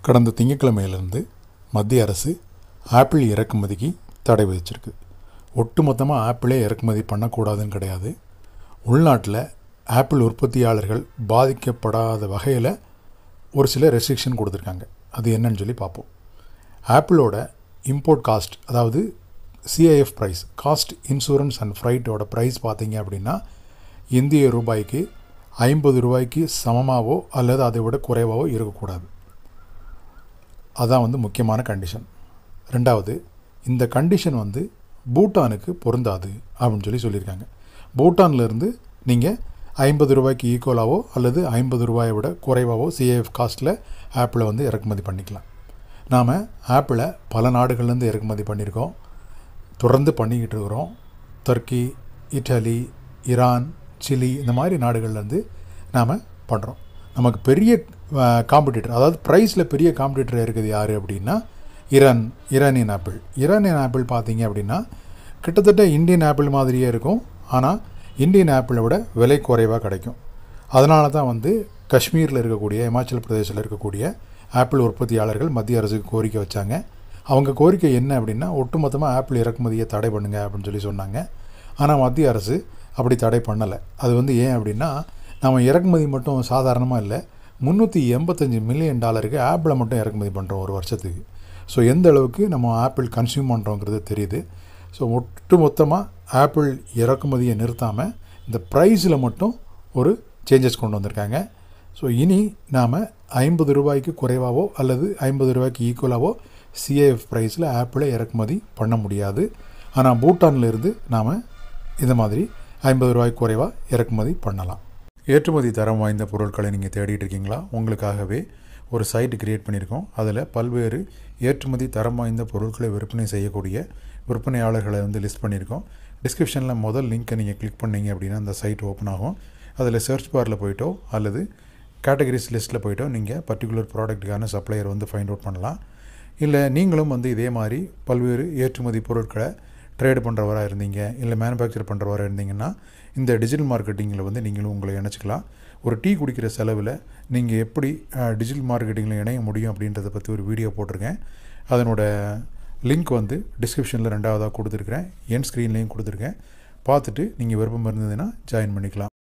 கடந்த திங்கட்கிழமையிலிருந்து மத்திய அரசு ஆப்பிள் இறக்குமதிக்கு தடை விதிச்சிருக்கு ஒட்டுமொத்தமாக ஆப்பிளே இறக்குமதி பண்ணக்கூடாதுன்னு கிடையாது உள்நாட்டில் ஆப்பிள் உற்பத்தியாளர்கள் பாதிக்கப்படாத வகையில் ஒரு சில ரெஸ்ட்ரிக்ஷன் கொடுத்துருக்காங்க அது என்னன்னு சொல்லி பார்ப்போம் ஆப்பிளோட இம்போர்ட் காஸ்ட் அதாவது CIF price cost insurance and ஃப்ரைட்டோட ப்ரைஸ் பார்த்தீங்க அப்படின்னா இந்திய ரூபாய்க்கு ஐம்பது ரூபாய்க்கு சமமாகவோ அல்லது அதை விட குறைவாகவோ இருக்கக்கூடாது அதான் வந்து முக்கியமான கண்டிஷன் ரெண்டாவது இந்த கண்டிஷன் வந்து பூட்டானுக்கு பொருந்தாது அப்படின்னு சொல்லி சொல்லியிருக்காங்க பூட்டான்லேருந்து நீங்கள் ஐம்பது ரூபாய்க்கு ஈக்குவலாகவோ அல்லது ஐம்பது ரூபாயை விட குறைவாகவோ சிஏஎஃப் காஸ்ட்டில் ஆப்பிளை வந்து இறக்குமதி பண்ணிக்கலாம் நாம் ஆப்பிளை பல நாடுகள்லேருந்து இறக்குமதி பண்ணியிருக்கோம் தொடர்ந்து பண்ணிக்கிட்டு இருக்கிறோம் துர்க்கி இட்டலி ஈரான் சிலி இந்த மாதிரி நாடுகள்லேருந்து நாம் பண்ணுறோம் நமக்கு பெரிய காம்படிட்டர் அதாவது ப்ரைஸில் பெரிய காம்படிட்டர் இருக்குது யார் அப்படின்னா Iran Iranian apple Iranian apple பார்த்தீங்க அப்படின்னா கிட்டத்தட்ட இந்தியன் ஆப்பிள் மாதிரியே இருக்கும் ஆனால் இந்தியன் ஆப்பிளை விட விலை குறைவாக கிடைக்கும் அதனால தான் வந்து காஷ்மீரில் இருக்கக்கூடிய இமாச்சல பிரதேசில் இருக்கக்கூடிய ஆப்பிள் உற்பத்தியாளர்கள் மத்திய அரசுக்கு கோரிக்கை வச்சாங்க அவங்க கோரிக்கை என்ன அப்படின்னா ஒட்டுமொத்தமாக ஆப்பிள் இறக்குமதியை தடை பண்ணுங்க அப்படின்னு சொல்லி சொன்னாங்க ஆனால் மத்திய அரசு அப்படி தடை பண்ணலை அது வந்து ஏன் அப்படின்னா நம்ம இறக்குமதி மட்டும் சாதாரணமாக இல்லை முந்நூற்றி எண்பத்தஞ்சு மில்லியன் டாலருக்கு ஆப்பிளை மட்டும் இறக்குமதி பண்ணுறோம் ஒரு வருஷத்துக்கு ஸோ எந்த அளவுக்கு நம்ம ஆப்பிள் கன்சியூம் பண்ணுறோங்கிறது தெரியுது ஸோ ஒட்டு மொத்தமாக ஆப்பிள் இறக்குமதியை நிறுத்தாமல் இந்த ப்ரைஸில் மட்டும் ஒரு சேஞ்சஸ் கொண்டு வந்திருக்காங்க ஸோ இனி நாம் ஐம்பது ரூபாய்க்கு குறைவாகவோ அல்லது ஐம்பது ரூபாய்க்கு ஈக்குவலாகவோ சிஏஎஃப் ப்ரைஸில் ஆப்பிளை இறக்குமதி பண்ண முடியாது ஆனால் பூட்டான்லேருந்து நாம் இந்த மாதிரி ஐம்பது ரூபாய்க்கு குறைவாக இறக்குமதி பண்ணலாம் ஏற்றுமதி தரம் வாய்ந்த பொருட்களை நீங்கள் தேடிட்டு இருக்கீங்களா உங்களுக்காகவே ஒரு சைட்டு கிரியேட் பண்ணியிருக்கோம் அதில் பல்வேறு ஏற்றுமதி தரம் வாய்ந்த பொருட்களை விற்பனை செய்யக்கூடிய விற்பனையாளர்களை வந்து லிஸ்ட் பண்ணியிருக்கோம் டிஸ்கிரிப்ஷனில் முதல் லிங்க்கை நீங்கள் கிளிக் பண்ணீங்க அப்படின்னா அந்த சைட் ஓப்பன் ஆகும் அதில் சர்ச் பாரில் போயிட்டோ அல்லது கேட்டகரிஸ் லிஸ்ட்டில் போயிட்டோ நீங்கள் பர்டிகுலர் ப்ராடக்ட்டுக்கான சப்ளையர் வந்து ஃபைண்ட் அவுட் பண்ணலாம் இல்லை நீங்களும் வந்து இதே மாதிரி பல்வேறு ஏற்றுமதி பொருட்களை ட்ரேடு பண்ணுறவராக இருந்தீங்க இல்லை மேனுஃபேக்சர் பண்ணுறவராக இருந்தீங்கன்னா இந்த டிஜிட்டல் மார்க்கெட்டிங்கில் வந்து நீங்களும் உங்களை இணைச்சிக்கலாம் ஒரு டீ குடிக்கிற செலவில் நீங்கள் எப்படி டிஜிட்டல் மார்க்கெட்டிங்கில் இணைய முடியும் அப்படின்றத பற்றி ஒரு வீடியோ போட்டிருக்கேன் அதனோட லிங்க் வந்து டிஸ்கிரிப்ஷனில் ரெண்டாவதாக கொடுத்துருக்குறேன் என் ஸ்க்ரீன்லேயும் கொடுத்துருக்கேன் பார்த்துட்டு நீங்கள் விருப்பம் இருந்ததுன்னா ஜாயின் பண்ணிக்கலாம்